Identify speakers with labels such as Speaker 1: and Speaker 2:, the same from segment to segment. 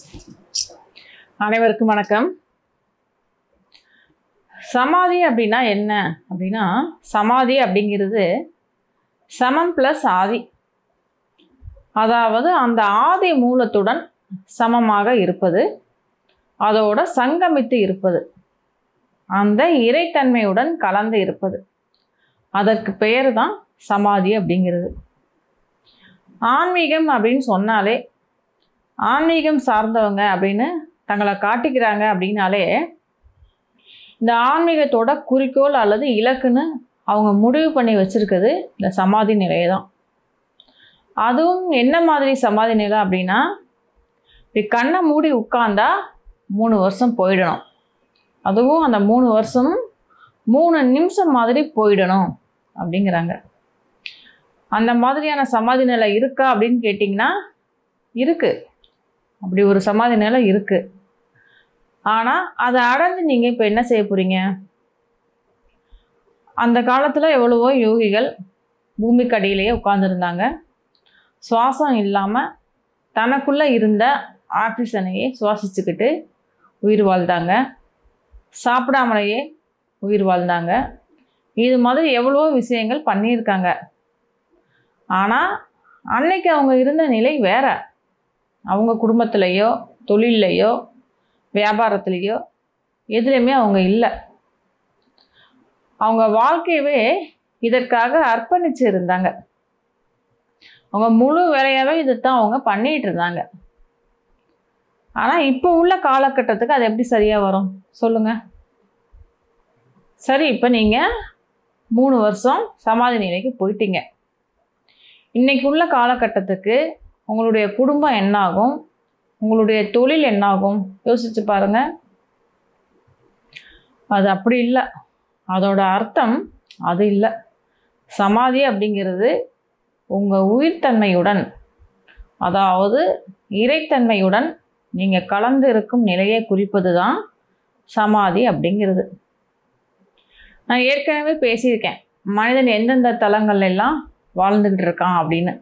Speaker 1: அனைவருக்கும் வணக்கம் சமாதி அப்படின்னா என்ன அப்படின்னா சமாதி அப்படிங்கிறது சமம் ப்ளஸ் ஆதி அதாவது அந்த ஆதி மூலத்துடன் சமமாக இருப்பது அதோட சங்கமித்து இருப்பது அந்த இறைத்தன்மையுடன் கலந்து இருப்பது அதற்கு பெயர் தான் சமாதி அப்படிங்கிறது ஆன்மீகம் அப்படின்னு சொன்னாலே ஆன்மீகம் சார்ந்தவங்க அப்படின்னு தங்களை காட்டிக்கிறாங்க அப்படின்னாலே இந்த ஆன்மீகத்தோட குறிக்கோள் அல்லது இலக்குன்னு அவங்க முடிவு பண்ணி வச்சிருக்கிறது இந்த சமாதி நிலையை தான் அதுவும் என்ன மாதிரி சமாதி நிலை அப்படின்னா இப்படி கண்ணை மூடி உட்கார்ந்தா மூணு வருஷம் போயிடணும் அதுவும் அந்த மூணு வருஷம் மூணு நிமிஷம் மாதிரி போயிடணும் அப்படிங்கிறாங்க அந்த மாதிரியான சமாதி நிலை இருக்கா அப்படின்னு கேட்டிங்கன்னா இருக்குது அப்படி ஒரு சமாதி நிலை இருக்குது ஆனால் அதை அடைஞ்சு நீங்கள் இப்போ என்ன செய்ய போகிறீங்க அந்த காலத்தில் எவ்வளவோ யோகிகள் பூமிக்கு அடியிலேயே உட்காந்துருந்தாங்க சுவாசம் இல்லாமல் தனக்குள்ளே இருந்த ஆக்சிஜனையே சுவாசிச்சுக்கிட்டு உயிர் வாழ்ந்தாங்க சாப்பிடாமலேயே உயிர் வாழ்ந்தாங்க இது மாதிரி எவ்வளவோ விஷயங்கள் பண்ணியிருக்காங்க ஆனால் அன்னைக்கு அவங்க இருந்த நிலை வேற அவங்க குடும்பத்திலையோ தொழில்லையோ வியாபாரத்துலேயோ எதுலேயுமே அவங்க இல்லை அவங்க வாழ்க்கையவே இதற்காக அர்ப்பணிச்சு இருந்தாங்க அவங்க முழு வேலையாகவே இதைத்தான் அவங்க பண்ணிட்டு இருந்தாங்க ஆனால் இப்போ உள்ள காலகட்டத்துக்கு அது எப்படி சரியாக வரும் சொல்லுங்க சரி இப்போ நீங்கள் மூணு வருஷம் சமாதி நிலைக்கு போயிட்டீங்க இன்னைக்கு உள்ள காலகட்டத்துக்கு உங்களுடைய குடும்பம் என்னாகும் உங்களுடைய தொழில் என்னாகும் யோசிச்சு பாருங்க அது அப்படி இல்லை அதோட அர்த்தம் அது இல்லை சமாதி அப்படிங்கிறது உங்கள் உயிர்த்தன்மையுடன் அதாவது இறைத்தன்மையுடன் நீங்கள் கலந்து இருக்கும் நிலையை குறிப்பது தான் சமாதி அப்படிங்கிறது நான் ஏற்கனவே பேசியிருக்கேன் மனிதன் எந்தெந்த தலங்கள்ல எல்லாம் வாழ்ந்துக்கிட்டு இருக்கான் அப்படின்னு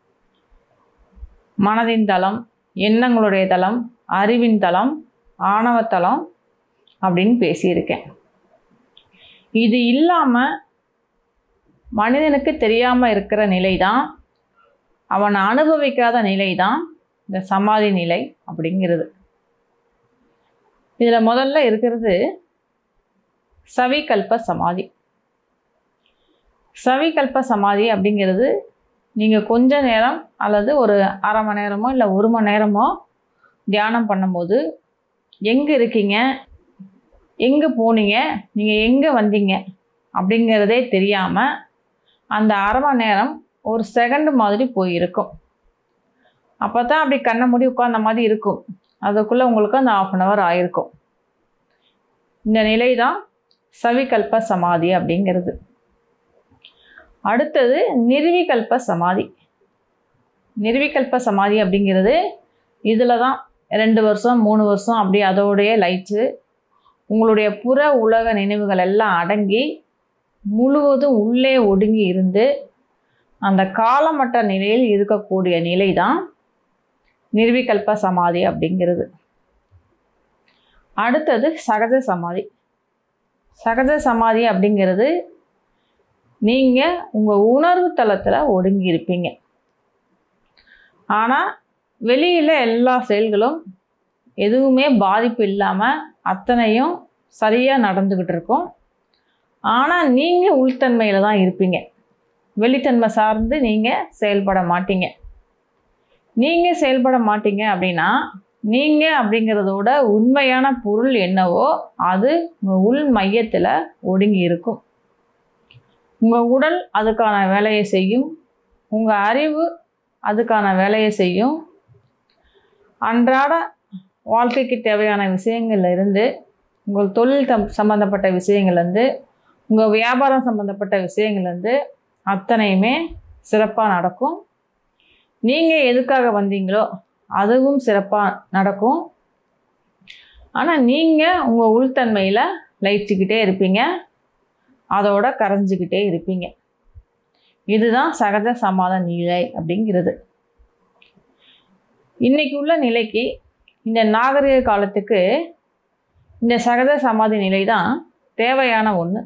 Speaker 1: மனதின் தளம் எண்ணங்களுடைய தளம் அறிவின் தளம் ஆணவத்தளம் அப்படின்னு பேசியிருக்கேன் இது இல்லாமல் மனிதனுக்கு தெரியாமல் இருக்கிற நிலை தான் அவன் அனுபவிக்காத நிலை தான் இந்த சமாதி நிலை அப்படிங்கிறது இதில் முதல்ல இருக்கிறது சவிகல்ப சமாதி சவிகல்ப சமாதி அப்படிங்கிறது நீங்கள் கொஞ்ச நேரம் அல்லது ஒரு அரை மணி நேரமோ இல்லை ஒரு மணி நேரமோ தியானம் பண்ணும்போது எங்கே இருக்கீங்க எங்கே போனீங்க நீங்கள் எங்கே வந்தீங்க அப்படிங்கிறதே தெரியாமல் அந்த அரை மணி நேரம் ஒரு செகண்ட் மாதிரி போயிருக்கும் அப்போ தான் அப்படி கண்ணை மூடி உட்காந்த மாதிரி இருக்கும் அதுக்குள்ளே உங்களுக்கு அந்த ஆஃப் அன் ஹவர் ஆயிருக்கும் இந்த நிலை தான் சவிகல்ப சமாதி அப்படிங்கிறது அடுத்தது நிர்விகல்ப சமாதி நிர்விகல்ப சமாதி அப்படிங்கிறது இதில் தான் ரெண்டு வருஷம் மூணு வருஷம் அப்படி அதோடைய லைட்ஸு உங்களுடைய புற உலக நினைவுகள் எல்லாம் அடங்கி முழுவதும் உள்ளே ஒடுங்கி இருந்து அந்த காலமட்ட நிலையில் இருக்கக்கூடிய நிலை தான் நிர்விகல்ப சமாதி அப்படிங்கிறது அடுத்தது சகஜ சமாதி சகஜ சமாதி அப்படிங்கிறது நீங்கள் உங்கள் உணர்வு தளத்தில் ஒடுங்கி இருப்பீங்க ஆனால் வெளியில் எல்லா செயல்களும் எதுவுமே பாதிப்பு இல்லாமல் அத்தனையும் சரியாக நடந்துக்கிட்டு இருக்கும் ஆனால் நீங்கள் உள்தன்மையில் தான் இருப்பீங்க வெளித்தன்மை சார்ந்து நீங்கள் செயல்பட மாட்டீங்க நீங்கள் செயல்பட மாட்டீங்க அப்படின்னா நீங்கள் அப்படிங்கிறதோட உண்மையான பொருள் என்னவோ அது உங்கள் உள் மையத்தில் ஒடுங்கி இருக்கும் உங்கள் உடல் அதுக்கான வேலையை செய்யும் உங்கள் அறிவு அதுக்கான வேலையை செய்யும் அன்றாட வாழ்க்கைக்கு தேவையான விஷயங்கள்ல இருந்து உங்கள் தொழில் தம் சம்மந்தப்பட்ட விஷயங்கள்லேருந்து உங்கள் வியாபாரம் சம்மந்தப்பட்ட விஷயங்கள்லேருந்து அத்தனையுமே சிறப்பாக நடக்கும் நீங்கள் எதுக்காக வந்தீங்களோ அதுவும் சிறப்பாக நடக்கும் ஆனால் நீங்கள் உங்கள் உள்தன்மையில் லயிச்சுக்கிட்டே இருப்பீங்க அதோட கரைஞ்சிக்கிட்டே இருப்பீங்க இதுதான் சகஜ சமாத நிலை அப்படிங்கிறது இன்னைக்கு உள்ள நிலைக்கு இந்த நாகரிக காலத்துக்கு இந்த சகஜ சமாதி நிலை தான் தேவையான ஒன்று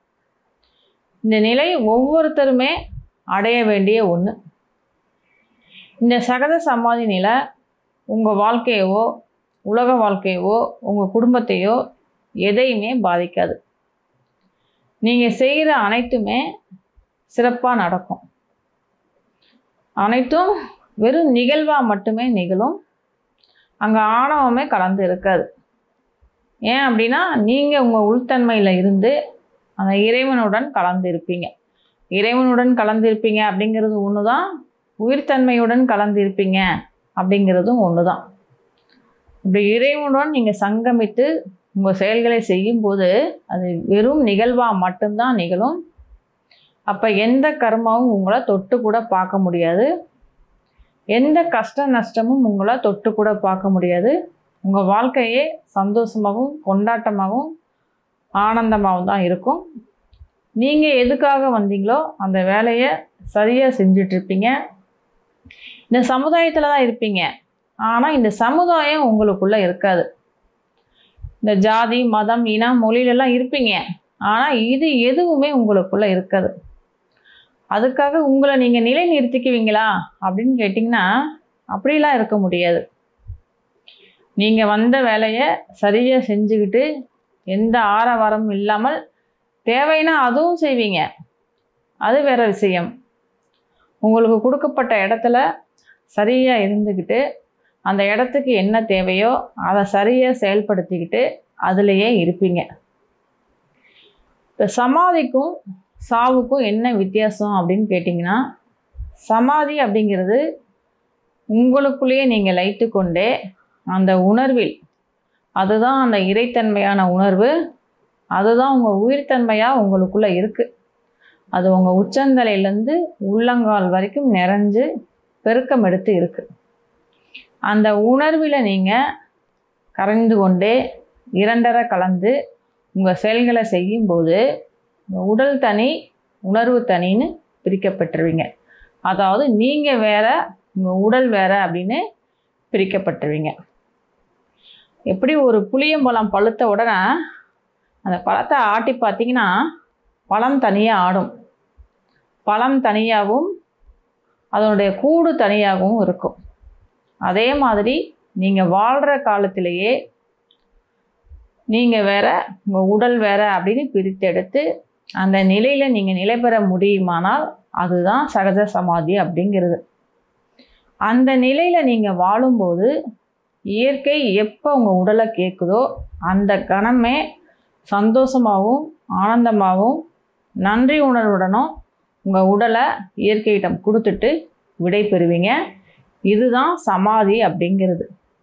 Speaker 1: இந்த நிலை ஒவ்வொருத்தருமே அடைய வேண்டிய ஒன்று இந்த சகஜ சமாதி நிலை உங்கள் வாழ்க்கையவோ உலக வாழ்க்கையவோ உங்கள் குடும்பத்தையோ எதையுமே பாதிக்காது நீங்கள் செய்கிற அனைத்துமே சிறப்பாக நடக்கும் அனைத்தும் வெறும் நிகழ்வாக மட்டுமே நிகழும் அங்கே ஆணவமே கலந்து இருக்காது ஏன் அப்படின்னா நீங்கள் உங்கள் உள்தன்மையில் இருந்து அந்த இறைவனுடன் கலந்து இருப்பீங்க இறைவனுடன் கலந்து இருப்பீங்க அப்படிங்கிறது ஒன்று தான் உயிர்த்தன்மையுடன் கலந்து இருப்பீங்க அப்படிங்கிறதும் ஒன்று தான் இப்படி இறைவனுடன் நீங்கள் சங்கமித்து உங்கள் செயல்களை செய்யும்போது அது வெறும் நிகழ்வாக மட்டும்தான் நிகழும் அப்போ எந்த கர்மாவும் உங்களை தொட்டு கூட பார்க்க முடியாது எந்த கஷ்ட நஷ்டமும் உங்களை தொட்டு கூட பார்க்க முடியாது உங்கள் வாழ்க்கையே சந்தோஷமாகவும் கொண்டாட்டமாகவும் ஆனந்தமாகவும் தான் இருக்கும் நீங்கள் எதுக்காக வந்தீங்களோ அந்த வேலையை சரியாக செஞ்சிட்ருப்பீங்க இந்த சமுதாயத்தில் தான் இருப்பீங்க ஆனால் இந்த சமுதாயம் உங்களுக்குள்ளே இருக்காது இந்த ஜாதி மதம் இனம் மொழியிலெல்லாம் இருப்பீங்க ஆனால் இது எதுவுமே உங்களுக்குள்ளே இருக்காது அதுக்காக உங்களை நீங்கள் நிலை நிறுத்திக்குவீங்களா அப்படின்னு கேட்டிங்கன்னா அப்படிலாம் இருக்க முடியாது நீங்கள் வந்த வேலையை சரியாக செஞ்சுக்கிட்டு எந்த ஆரவாரமும் இல்லாமல் தேவைன்னா அதுவும் செய்வீங்க அது வேற விஷயம் உங்களுக்கு கொடுக்கப்பட்ட இடத்துல சரியாக இருந்துக்கிட்டு அந்த இடத்துக்கு என்ன தேவையோ அதை சரியாக செயல்படுத்திக்கிட்டு அதுலேயே இருப்பீங்க இப்போ சமாதிக்கும் சாவுக்கும் என்ன வித்தியாசம் அப்படின்னு கேட்டிங்கன்னா சமாதி அப்படிங்கிறது உங்களுக்குள்ளேயே நீங்கள் லைத்து கொண்டே அந்த உணர்வில் அதுதான் அந்த இறைத்தன்மையான உணர்வு அதுதான் உங்கள் உயிர்த்தன்மையாக உங்களுக்குள்ளே இருக்குது அது உங்கள் உச்சந்தலையிலேருந்து உள்ளங்கால் வரைக்கும் நிறைஞ்சு பெருக்கம் எடுத்து இருக்குது அந்த உணர்வில் நீங்கள் கரைந்து கொண்டே இரண்டரை கலந்து உங்கள் செயல்களை செய்யும்போது உங்கள் உடல் தனி உணர்வு தனின்னு பிரிக்கப்பட்டுருவீங்க அதாவது நீங்கள் வேற உங்கள் உடல் வேற அப்படின்னு பிரிக்கப்பட்டுருவீங்க எப்படி ஒரு புளியம்பழம் பழுத்த உடனே அந்த பழத்தை ஆட்டி பார்த்தீங்கன்னா பழம் தனியாக ஆடும் பழம் தனியாகவும் அதனுடைய கூடு தனியாகவும் இருக்கும் அதே மாதிரி நீங்கள் வாழ்கிற காலத்திலேயே நீங்கள் வேற உங்கள் உடல் வேற அப்படின்னு பிரித்தெடுத்து அந்த நிலையில் நீங்கள் நிலை பெற முடியுமானால் அதுதான் சகஜ சமாதி அப்படிங்கிறது அந்த நிலையில் நீங்கள் வாழும்போது இயற்கை எப்போ உங்கள் உடலை கேட்குதோ அந்த கணமே சந்தோஷமாகவும் ஆனந்தமாகவும் நன்றி உணர்வுடனும் உங்கள் உடலை இயற்கையிடம் கொடுத்துட்டு விடை பெறுவீங்க இதுதான் சமாதி அப்படிங்கிறது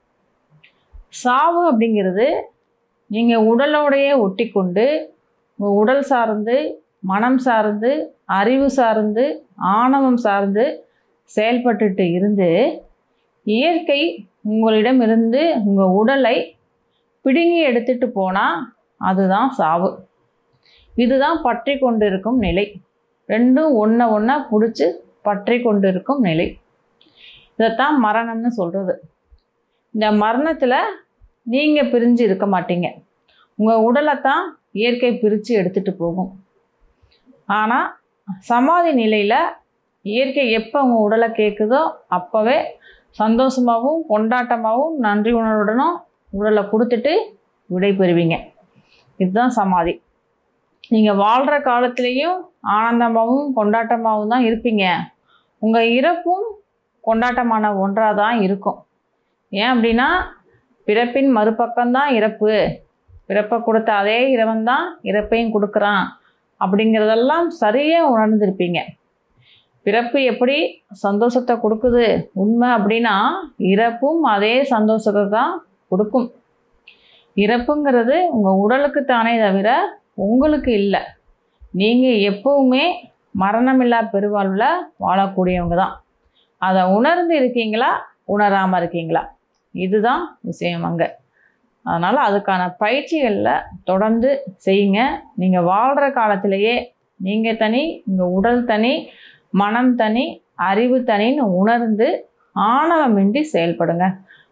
Speaker 1: சாவு அப்படிங்கிறது நீங்கள் உடலோடையே ஒட்டி கொண்டு உங்கள் உடல் சார்ந்து மனம் சார்ந்து அறிவு சார்ந்து ஆணவம் சார்ந்து செயல்பட்டுட்டு இருந்து இயற்கை உங்களிடமிருந்து உங்கள் உடலை பிடுங்கி எடுத்துட்டு போனால் அதுதான் சாவு இதுதான் பற்றி கொண்டிருக்கும் நிலை ரெண்டும் ஒன்றை ஒன்றா பிடிச்சி பற்றி கொண்டிருக்கும் நிலை இதைத்தான் மரணம்னு சொல்கிறது இந்த மரணத்தில் நீங்கள் பிரிஞ்சு இருக்க மாட்டீங்க உங்கள் உடலை தான் இயற்கை பிரித்து எடுத்துகிட்டு போகும் ஆனால் சமாதி நிலையில் இயற்கை எப்போ உங்கள் உடலை கேட்குதோ அப்போவே சந்தோஷமாகவும் கொண்டாட்டமாகவும் நன்றி உணர்வுடனும் உடலை கொடுத்துட்டு விடை பெறுவீங்க இதுதான் சமாதி நீங்கள் வாழ்கிற காலத்துலேயும் ஆனந்தமாகவும் கொண்டாட்டமாகவும் தான் இருப்பீங்க உங்கள் இறப்பும் கொண்டாட்டமான ஒன்றாக தான் இருக்கும் ஏன் அப்படின்னா பிறப்பின் மறுபக்கம்தான் இறப்பு பிறப்பை கொடுத்த அதே இறைவன் தான் இறப்பையும் கொடுக்குறான் அப்படிங்கிறதெல்லாம் சரியாக உணர்ந்திருப்பீங்க பிறப்பு எப்படி சந்தோஷத்தை கொடுக்குது உண்மை அப்படின்னா இறப்பும் அதே சந்தோஷத்தை தான் கொடுக்கும் இறப்புங்கிறது உங்கள் உடலுக்கு தானே தவிர உங்களுக்கு இல்லை நீங்கள் எப்பவுமே மரணமில்லா பெருவாழ்வில் வாழக்கூடியவங்க தான் அதை உணர்ந்து இருக்கீங்களா உணராமல் இருக்கீங்களா இதுதான் விஷயம் அங்கே அதனால் அதுக்கான பயிற்சிகளில் தொடர்ந்து செய்யுங்க நீங்கள் வாழ்கிற காலத்திலேயே நீங்கள் தனி உங்கள் உடல் தனி மனம் தனி அறிவு தனின்னு உணர்ந்து ஆணவமின்றி செயல்படுங்க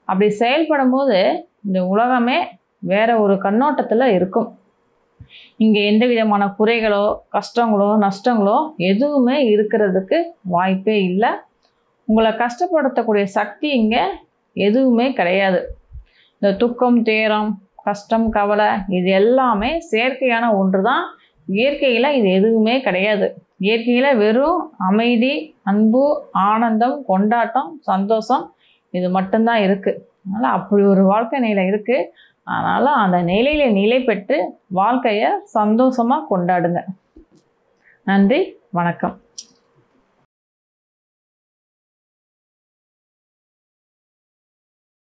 Speaker 1: அப்படி செயல்படும் போது இந்த உலகமே வேற ஒரு கண்ணோட்டத்தில் இருக்கும் இங்கே எந்த விதமான குறைகளோ கஷ்டங்களோ நஷ்டங்களோ எதுவுமே இருக்கிறதுக்கு வாய்ப்பே இல்லை உங்களை கஷ்டப்படுத்தக்கூடிய சக்தி இங்கே எதுவுமே கிடையாது இந்த துக்கம் தேரம் கஷ்டம் கவலை இது எல்லாமே செயற்கையான ஒன்று தான் இயற்கையில் இது எதுவுமே கிடையாது இயற்கையில் வெறும் அமைதி அன்பு ஆனந்தம் கொண்டாட்டம் சந்தோஷம் இது மட்டும்தான் இருக்குது அதனால் அப்படி ஒரு வாழ்க்கை நிலை இருக்குது அதனால் அந்த நிலையில் நிலை பெற்று வாழ்க்கையை சந்தோஷமாக கொண்டாடுங்க நன்றி வணக்கம்